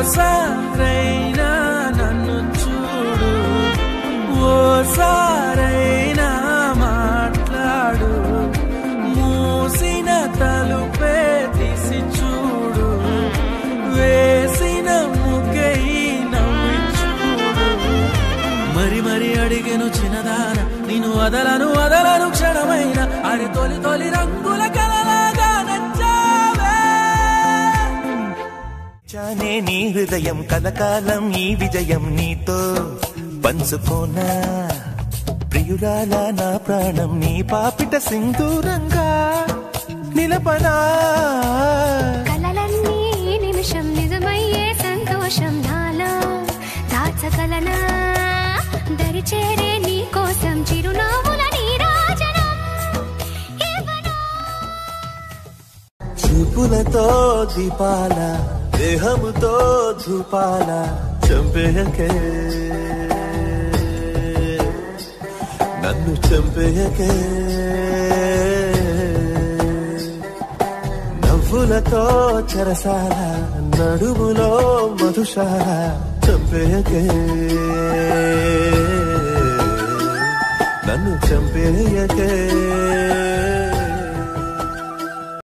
ఓసారైనా నన్ను చూడు ఓసారైనా మాట్లాడు మూసిన తలుపే తీసి చూడు వేసిన ముగ్గై నవ్వి చూడు మరి మరి అడిగెను చిన్నదాన నేను వదలను వదలను క్షణమైన అరి తొలి తొలి రంగుల కలలాగా నచ్చావే చానే నీ హృదయం కలకాలం ఈ విజయం నీతో పంచుకోనా ప్రియురాల నా ప్రాణం నీ పాపిట సింధూరంగా నిలపనా కలలన్నీ ఈ నిమిషం నిజమయ్యే సంతోషం నాలో దాచగలనా దరి చేరే నీ కోసం చిరునవ్వుల నీరాజనం ఇవ్వనా చూపులతో దీపాల దేహముతో ధూపాల చంపేయకే నన్ను చంపేయకే నవ్వులతో చెరసాల నడుములో మధుశాల చంపేయకే నన్ను చంపేయకే